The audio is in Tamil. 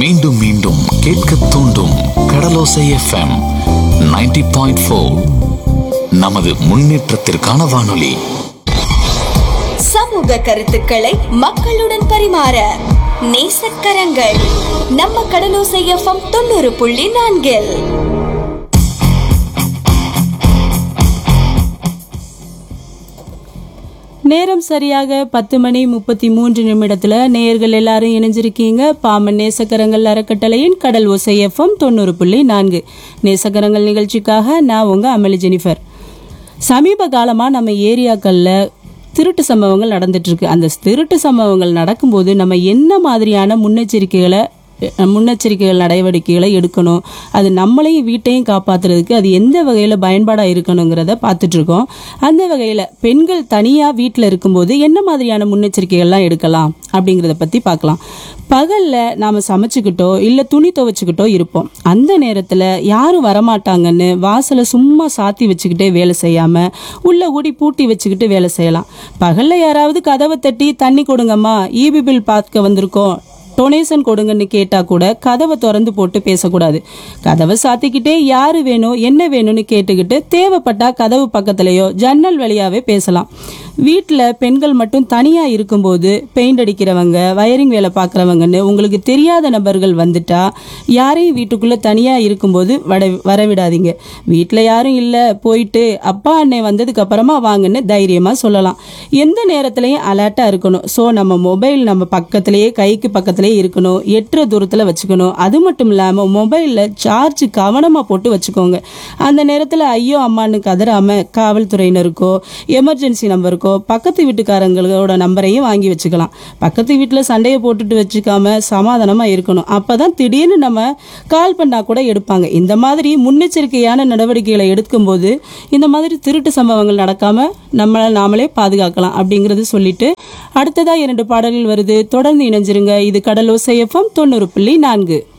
மீண்டும் மீண்டும் கேட்க தூண்டும் கடலோசை எஃப்எம் 90.4 பாயிண்ட் நமது முன்னேற்றத்திற்கான வானொலி சமூக கருத்துக்களை மக்களுடன் பரிமாற நேசக்கரங்கள் நம்ம கடலோசை எஃப்எம் தொண்ணூறு புள்ளி நான்கில் நேரம் சரியாக பத்து மணி முப்பத்தி மூன்று நிமிடத்துல நேயர்கள் எல்லாரும் இணைஞ்சிருக்கீங்க பாமன் நேசக்கரங்கள் அறக்கட்டளையின் கடல் ஓசை எஃப்எம் தொண்ணூறு புள்ளி நான்கு நேசக்கரங்கள் நிகழ்ச்சிக்காக நான் உங்க அமளி ஜெனிஃபர் சமீப காலமா நம்ம ஏரியாக்கள்ல திருட்டு சம்பவங்கள் நடந்துட்டு இருக்கு அந்த திருட்டு சம்பவங்கள் நடக்கும்போது நம்ம என்ன மாதிரியான முன்னெச்சரிக்கைகளை அஹ், முன்னெச்சரிக்கைகள் நடவடிக்கைகளை எடுக்கணும் அது நம்மளையும் வீட்டையும் காப்பாத்துறதுக்கு அது எந்த வகையில் பயன்பாடாக இருக்கணுங்கிறத பார்த்துட்டு இருக்கோம் அந்த வகையில் பெண்கள் தனியாக வீட்டில் இருக்கும்போது என்ன மாதிரியான முன்னெச்சரிக்கைகள்லாம் எடுக்கலாம் அப்படிங்கிறத பற்றி பார்க்கலாம் பகலில் நாம் சமைச்சுக்கிட்டோ இல்லை துணி துவைச்சிக்கிட்டோ இருப்போம் அந்த நேரத்தில் யாரும் வரமாட்டாங்கன்னு வாசலை சும்மா சாத்தி வச்சுக்கிட்டே வேலை செய்யாமல் உள்ள ஓடி பூட்டி வச்சுக்கிட்டு வேலை செய்யலாம் பகலில் யாராவது கதவை தட்டி தண்ணி கொடுங்கம்மா ஈபி பில் பார்க்க வந்திருக்கோம் டொனேஷன் கொடுங்கன்னு கேட்டா கூட கதவை திறந்து போட்டு பேசக்கூடாது கதவை சாத்திக்கிட்டே யாரு வேணும் என்ன வேணும்னு கேட்டுக்கிட்டு தேவைப்பட்டா கதவு பக்கத்துலயோ ஜன்னல் வழியாவே பேசலாம் வீட்டில் பெண்கள் மட்டும் தனியா இருக்கும்போது பெயிண்ட் அடிக்கிறவங்க வயரிங் வேலை பார்க்குறவங்கன்னு உங்களுக்கு தெரியாத நபர்கள் வந்துட்டா யாரையும் வீட்டுக்குள்ள தனியா இருக்கும்போது வட வரவிடாதீங்க வீட்டில் யாரும் இல்லை போயிட்டு அப்பா அன்னை வந்ததுக்கு அப்புறமா வாங்கன்னு தைரியமா சொல்லலாம் எந்த நேரத்துலையும் அலர்ட்டா இருக்கணும் ஸோ நம்ம மொபைல் நம்ம பக்கத்திலேயே கைக்கு பக்கத்திலேயே இருக்கணும் எட்டுற தூரத்தில் வச்சுக்கணும் அது மட்டும் இல்லாமல் மொபைலில் சார்ஜ் கவனமாக போட்டு வச்சுக்கோங்க அந்த நேரத்தில் ஐயோ அம்மான்னு கதறாம காவல்துறையினருக்கோ எமர்ஜென்சி நம்பருக்கோ பக்கத்து வீட்டுக்காரங்களோட நம்பரையும் வாங்கி வச்சுக்கலாம் பக்கத்து வீட்டில் சண்டையை போட்டுட்டு வச்சுக்காம சமாதானமாக இருக்கணும் அப்போ தான் திடீர்னு நம்ம கால் பண்ணால் கூட எடுப்பாங்க இந்த மாதிரி முன்னெச்சரிக்கையான நடவடிக்கைகளை எடுக்கும்போது இந்த மாதிரி திருட்டு சம்பவங்கள் நடக்காம நம்மளை நாமளே பாதுகாக்கலாம் அப்படிங்கறது சொல்லிட்டு அடுத்ததா இரண்டு பாடல்கள் வருது தொடர்ந்து இணைஞ்சிருங்க இது கடலோசை எஃப்எம் தொண்ணூறு புள்ளி நான்கு